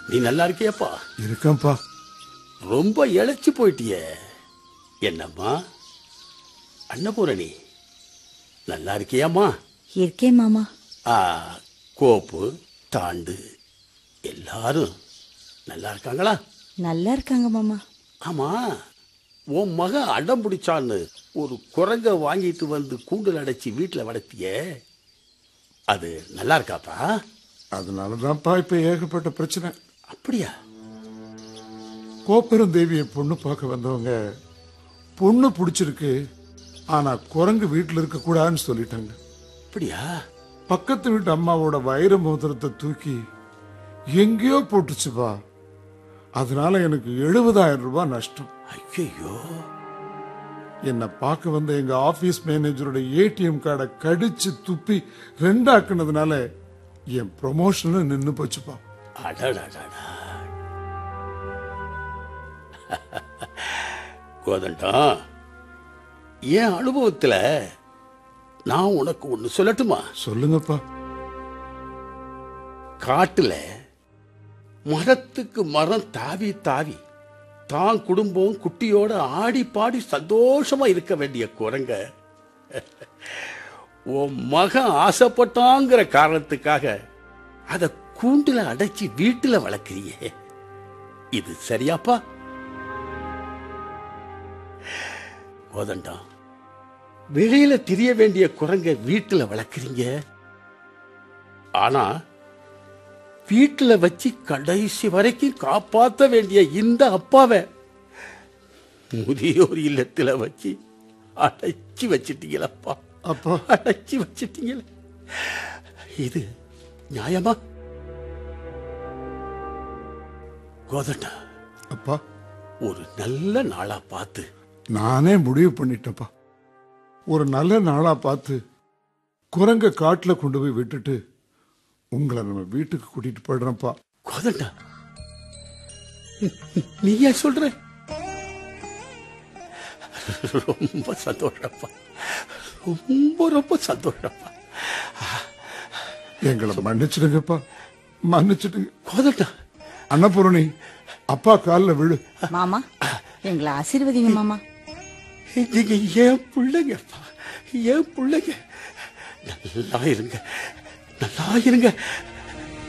நீ நல்லா இருக்கியாப்பா இருக்கேன்ப்பா ரொம்ப இழைச்சு போயிட்டியே என்னம்மா அன்னபூரணி நல்லா இருக்கியாம்மா இருக்கேன் மாமா ஆ, கோப்பு தாண்டு எல்லாரும் நல்லா இருக்காங்களா நல்லா இருக்காங்க மாமா ஆமா உன் மகன் அடம் பிடிச்சான்னு ஒரு குரங்க வாங்கிட்டு வந்து கூண்டில் அடைச்சி வீட்டில் வளர்த்தியே அது நல்லா இருக்காப்பா அதனாலதான்ப்பா இப்ப ஏகப்பட்ட பிரச்சனை அப்படியா கோப்பெரும் தேவியை பொண்ணு பார்க்க வந்தவங்க பொண்ணு பிடிச்சிருக்கு ஆனா குரங்கு வீட்டுல இருக்க கூடாதுன்னு சொல்லிட்டாங்க அப்படியா பக்கத்து வீட்டு அம்மாவோட வைர மோதிரத்தை தூக்கி எங்கேயோ போட்டுச்சுப்பா அதனால எனக்கு எழுபதாயிரம் ரூபாய் நஷ்டம் ஐயோ என்னை பார்க்க வந்த எங்க ஆபீஸ் மேனேஜரோட ஏடிஎம் கார்டை கடிச்சு துப்பி ரெண்டாக்குனதுனால என் ப்ரொமோஷனும் நின்னு போச்சுப்பா அடடடடா கோதண்டம் என் அனுபவத்துல நான் உனக்கு ஒன்று சொல்லட்டுமா சொல்லுங்கப்பா காட்டுல மரத்துக்கு மரம் தாவி தாவி தான் குடும்பம் குட்டியோட ஆடி பாடி சந்தோஷமா இருக்க வேண்டிய குரங்க உன் மகன் ஆசைப்பட்டாங்கிற காரணத்துக்காக அத கூண்டுல அடைச்சி வீட்டுல வளர்க்குறியே இது சரியாப்பா கோதண்டம் வெளியில திரிய வேண்டிய குரங்க வீட்டுல வளர்க்குறீங்க ஆனா வீட்டுல வச்சு கடைசி வரைக்கும் காப்பாத்த வேண்டிய இந்த அப்பாவை முதியோர் இல்லத்துல வச்சு அடைச்சி வச்சிட்டீங்களப்பா அப்பா அடைச்சி வச்சிட்டீங்களே இது நியாயமா கோதண்டா அப்பா ஒரு நல்ல நாளா பார்த்து நானே முடிவு பண்ணிட்டேன்ப்பா ஒரு நல்ல நாளா பார்த்து குரங்க காட்டுல கொண்டு போய் விட்டுட்டு உங்களை நம்ம வீட்டுக்கு கூட்டிட்டு போயிடுறேன்ப்பா கோதண்டா நீ ஏன் சொல்ற ரொம்ப சந்தோஷப்பா ரொம்ப ரொம்ப சந்தோஷப்பா எங்களை மன்னிச்சிடுங்கப்பா மன்னிச்சிடுங்க கோதண்டா அன்னபூரணி அப்பா காலில் விழு மாமா எங்களை ஆசீர்வதிங்க மாமா நீங்க ஏன் பிள்ளைங்கப்பா ஏன் பிள்ளைங்க நல்லா இருங்க நல்லா இருங்க